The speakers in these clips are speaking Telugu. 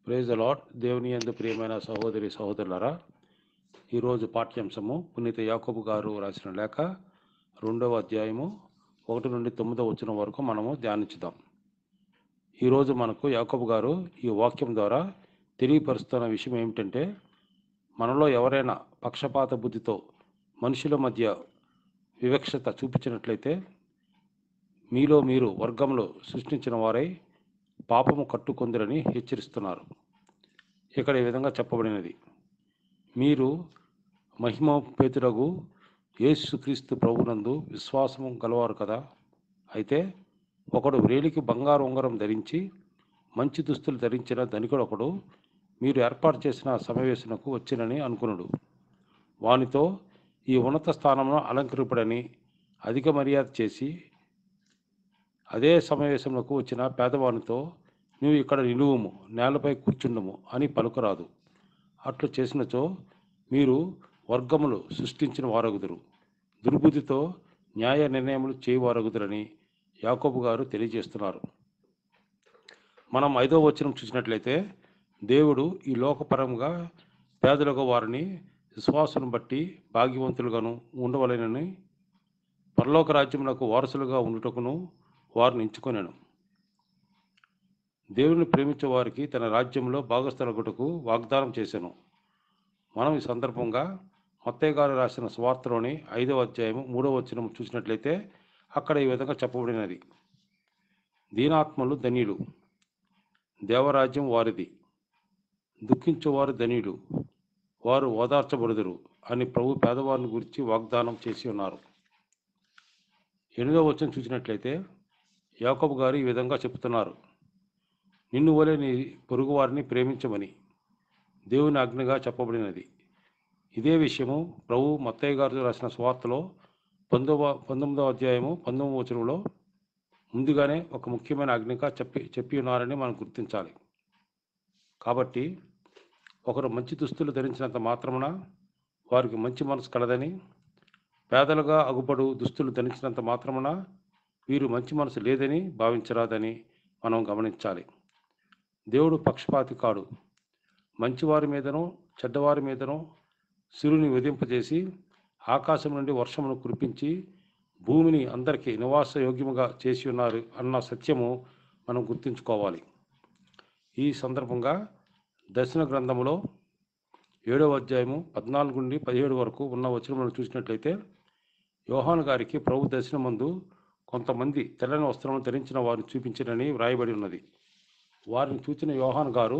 ప్రేజ్ లాట్ దేవుని యందు ప్రియమైన సహోదరి సహోదరులారా ఈరోజు పాఠ్యాంశము పునీత యాకోబు గారు రాసిన లేఖ రెండవ అధ్యాయము ఒకటి నుండి తొమ్మిదవ వచ్చిన వరకు మనము ధ్యానించుదాం ఈరోజు మనకు యాకోబు గారు ఈ వాక్యం ద్వారా తెలియపరుస్తున్న విషయం ఏమిటంటే మనలో ఎవరైనా పక్షపాత బుద్ధితో మనుషుల మధ్య వివక్షత చూపించినట్లయితే మీలో మీరు వర్గంలో సృష్టించిన వారై పాపము కట్టుకొందిరని హెచ్చరిస్తున్నారు ఇక్కడ ఈ విధంగా చెప్పబడినది మీరు మహిమ పేతురగు యేసుక్రీస్తు ప్రభునందు విశ్వాసము గలవారు కదా అయితే ఒకడు వ్రేలికి బంగారు ఉంగరం ధరించి మంచి దుస్తులు ధరించిన ధనికుడు ఒకడు మీరు ఏర్పాటు చేసిన సమావేశనకు వచ్చినని అనుకునుడు వానితో ఈ ఉన్నత స్థానంలో అలంకరింపడని అధిక మర్యాద చేసి అదే సమావేశంలోకి వచ్చిన పేదవానితో నువ్వు ఇక్కడ నిలువుము నేలపై కూర్చుండము అని పలుకరాదు అట్లు చేసినచో మీరు వర్గములు సృష్టించిన వారగుదురు దుర్బుద్ధితో న్యాయ నిర్ణయములు చేయవారగుదురని యాకోబు గారు తెలియజేస్తున్నారు మనం ఐదో వచనం చూసినట్లయితే దేవుడు ఈ లోకపరంగా పేదలకు వారిని విశ్వాసం బట్టి భాగ్యవంతులుగాను ఉండవలెనని పరలోక రాజ్యమునకు వారసులుగా ఉండుటకును వారిని ఎంచుకొనాను దేవుని ప్రేమించే వారికి తన రాజ్యంలో భాగస్థలగుటకు వాగ్దానం చేశాను మనం ఈ సందర్భంగా మత్తయ్య గారు రాసిన స్వార్థలోని ఐదవ అధ్యాయము మూడవ వచనం చూసినట్లయితే అక్కడ ఈ విధంగా చెప్పబడినది దీనాత్మలు ధన్యులు దేవరాజ్యం వారిది దుఃఖించేవారు ధన్యులు వారు ఓదార్చబడుదురు అని ప్రభు పేదవారిని గురించి వాగ్దానం చేసి ఉన్నారు ఎనిమిదవ వచనం చూసినట్లయితే యాకబు గారు ఈ విధంగా చెప్తున్నారు నిన్ను వలె నీ పొరుగు వారిని ప్రేమించమని దేవుని ఆజ్ఞగా చెప్పబడినది ఇదే విషయము ప్రభు మత్తయ్య గారు రాసిన స్వార్థలో పంతొమ్మిదవ పంతొమ్మిదవ అధ్యాయము పంతొమ్మిదవ వచనంలో ముందుగానే ఒక ముఖ్యమైన ఆజ్ఞగా చెప్పి చెప్పి ఉన్నారని మనం గుర్తించాలి కాబట్టి ఒకరు మంచి దుస్తులు ధరించినంత మాత్రమున వారికి మంచి మనసు కలదని పేదలుగా అగుపడు దుస్తులు ధరించినంత మాత్రమున వీరు మంచి మనసు లేదని భావించరాదని మనం గమనించాలి దేవుడు పక్షపాతి కాడు మంచివారి మీదనో చెడ్డవారి మీదనో సిరుని విధింపజేసి ఆకాశం నుండి వర్షమును కురిపించి భూమిని అందరికీ నివాస యోగ్యముగా చేసి ఉన్నారు అన్న సత్యము మనం గుర్తుంచుకోవాలి ఈ సందర్భంగా దర్శన గ్రంథములో ఏడవ అధ్యాయము పద్నాలుగు నుండి పదిహేడు వరకు ఉన్న వచనములను చూసినట్లయితే యోహాను గారికి ప్రభు దర్శనమందు కొంతమంది తెల్లని వస్త్రములు ధరించిన వారిని చూపించినని వ్రాయబడి ఉన్నది వారిని చూచిన యోహాన్ గారు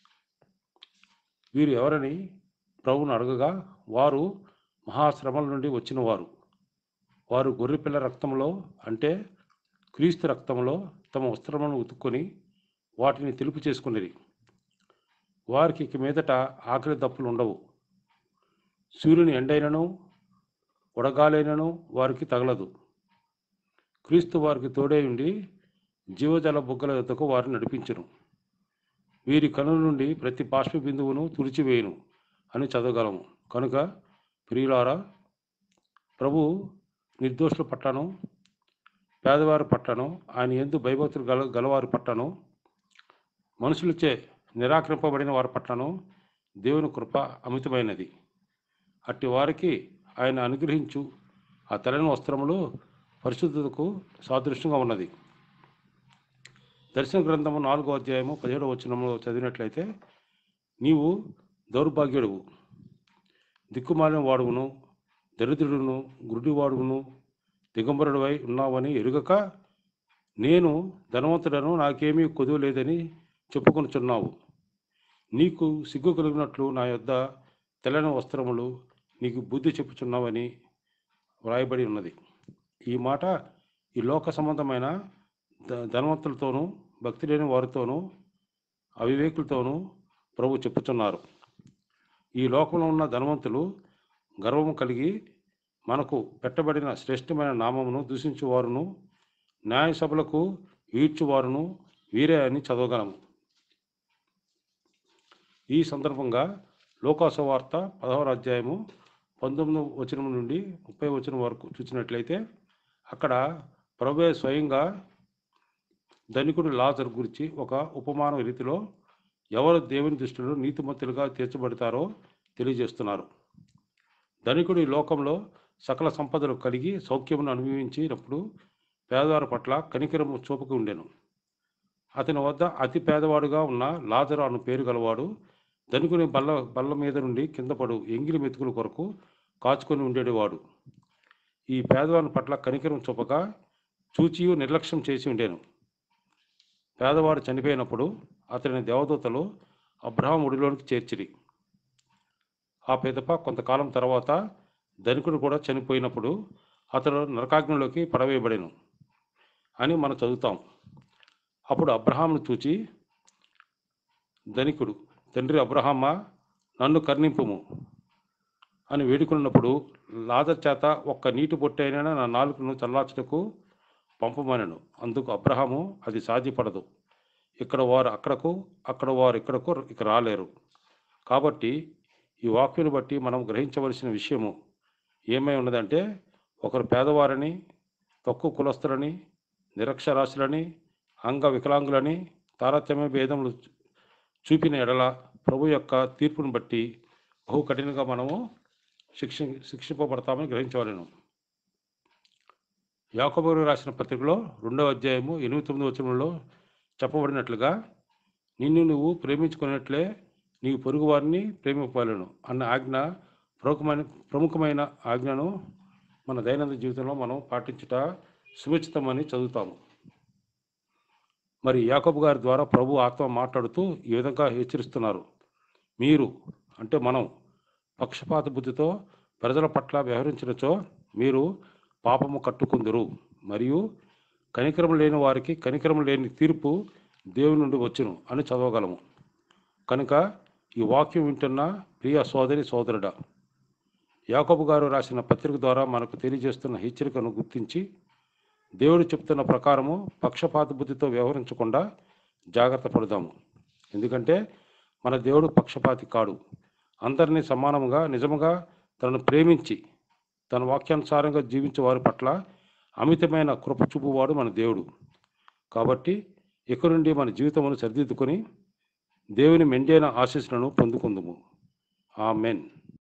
వీరు ఎవరని ప్రభువును అడగగా వారు మహాశ్రమల నుండి వచ్చిన వారు వారు గొర్రెపిల్ల రక్తంలో అంటే క్రీస్తు రక్తంలో తమ వస్త్రములను ఉతుక్కొని వాటిని తెలుపు చేసుకునేది వారికి ఇక మీదట ఆకలి దప్పులు ఉండవు సూర్యుని ఎండైనను ఉడగాలైనను వారికి తగలదు క్రీస్తు వారికి తోడై ఉండి జీవజల బుగ్గల యొద్దకు వారిని నడిపించును వీరి కనుల నుండి ప్రతి బాష్ప బిందువును తుడిచివేయును అని చదవగలము కనుక ప్రియులారా ప్రభు నిర్దోషుల పట్లను పేదవారి పట్లను ఆయన ఎందు భయభక్తులు గల గలవారి పట్లను మనుషులచే నిరాకరింపబడిన వారి పట్లను దేవుని కృప అమితమైనది అట్టి వారికి ఆయన అనుగ్రహించు ఆ తెల్లని వస్త్రములు పరిశుద్ధతకు సాదృశ్యంగా ఉన్నది దర్శన గ్రంథము నాలుగో అధ్యాయము పదిహేడవ వచనంలో చదివినట్లయితే నీవు దౌర్భాగ్యుడువు దిక్కుమాలిన వాడువును దరిద్రుడును గురుడివాడువును దిగంబరుడువై ఉన్నావని ఎరుగక నేను ధనవంతుడను నాకేమీ కొదువు లేదని చెప్పుకొనుచున్నావు నీకు సిగ్గు కలిగినట్లు నా యొద్ద తెల్లని వస్త్రములు నీకు బుద్ధి చెప్పుచున్నావని వ్రాయబడి ఉన్నది ఈ మాట ఈ లోక సంబంధమైన ధ ధనవంతులతోనూ భక్తి లేని వారితోనూ అవివేకులతోనూ ప్రభు చెప్పుచున్నారు ఈ లోకంలో ఉన్న ధనవంతులు గర్వము కలిగి మనకు పెట్టబడిన శ్రేష్టమైన నామమును దూషించువారును న్యాయసభలకు ఈడ్చువారును వీరే అని చదవగలము ఈ సందర్భంగా లోకాసు వార్త పదహారు అధ్యాయము పంతొమ్మిది వచనం నుండి ముప్పై వచనం వరకు చూసినట్లయితే అక్కడ ప్రభు స్వయంగా ధనికుడు లాజర్ గురించి ఒక ఉపమాన రీతిలో ఎవరు దేవుని దృష్టిలో నీతిమంతులుగా తీర్చబడతారో తెలియజేస్తున్నారు ధనికుడు ఈ లోకంలో సకల సంపదలు కలిగి సౌఖ్యమును అనుభవించినప్పుడు పేదవారి పట్ల కనికరము చూపక ఉండెను అతని వద్ద అతి పేదవాడుగా ఉన్న లాజరు అను పేరు గలవాడు ధనికుని బల్ల బల్ల మీద నుండి కింద పడు ఎంగిలి మెతుకుల కొరకు కాచుకొని ఉండేవాడు ఈ పేదవాని పట్ల కనికరం చూపక చూచియు నిర్లక్ష్యం చేసి ఉండేను పేదవాడు చనిపోయినప్పుడు అతని దేవదూతలు అబ్రహాం ఒడిలోనికి చేర్చిరి ఆ పిదప కొంతకాలం తర్వాత ధనికుడు కూడా చనిపోయినప్పుడు అతడు నరకాగ్నిలోకి పడవేయబడెను అని మనం చదువుతాం అప్పుడు అబ్రహాంను చూచి ధనికుడు తండ్రి అబ్రహామా నన్ను కర్ణింపుము అని వేడుకున్నప్పుడు లాజర్ చేత ఒక్క నీటి బొట్టైనా నా నాలుకను చల్లార్చుటకు పంపమనను అందుకు అబ్రహాము అది సాధ్యపడదు ఇక్కడ వారు అక్కడకు అక్కడ వారు ఇక్కడకు ఇక రాలేరు కాబట్టి ఈ వాక్యుని బట్టి మనం గ్రహించవలసిన విషయము ఏమై ఉన్నదంటే ఒకరు పేదవారని తక్కువ కులస్తులని నిరక్షరాస్యులని అంగ వికలాంగులని తారతమ్య భేదములు చూపిన ఎడల ప్రభు యొక్క తీర్పును బట్టి బహు కఠినంగా మనము శిక్ష శిక్షింపబడతామని గ్రహించవలను యాకోబు రాసిన పత్రికలో రెండవ అధ్యాయము ఎనిమిది తొమ్మిది వచనంలో చెప్పబడినట్లుగా నిన్ను నువ్వు ప్రేమించుకున్నట్లే నీ పొరుగువారిని ప్రేమింపాలను అన్న ఆజ్ఞ ప్రముఖమైన ప్రముఖమైన ఆజ్ఞను మన దైనందిన జీవితంలో మనం పాటించుట సురక్షితమని చదువుతాము మరి యాకబు గారి ద్వారా ప్రభు ఆత్మ మాట్లాడుతూ ఈ విధంగా హెచ్చరిస్తున్నారు మీరు అంటే మనం పక్షపాత బుద్ధితో ప్రజల పట్ల వ్యవహరించినచో మీరు పాపము కట్టుకుందురు మరియు కనికరం లేని వారికి కనికరం లేని తీర్పు దేవుని నుండి వచ్చును అని చదవగలము కనుక ఈ వాక్యం వింటున్న ప్రియ సోదరి సోదరుడా యాకబు గారు రాసిన పత్రిక ద్వారా మనకు తెలియజేస్తున్న హెచ్చరికను గుర్తించి దేవుడు చెప్తున్న ప్రకారము పక్షపాత బుద్ధితో వ్యవహరించకుండా జాగ్రత్త పడదాము ఎందుకంటే మన దేవుడు పక్షపాతి కాడు అందరినీ సమానముగా నిజముగా తనను ప్రేమించి తన వాక్యానుసారంగా జీవించే వారి పట్ల అమితమైన కృప చూపువాడు మన దేవుడు కాబట్టి ఇక నుండి మన జీవితమును సరిదిద్దుకొని దేవుని మెండైన ఆశీస్సులను పొందుకుందుము ఆమెన్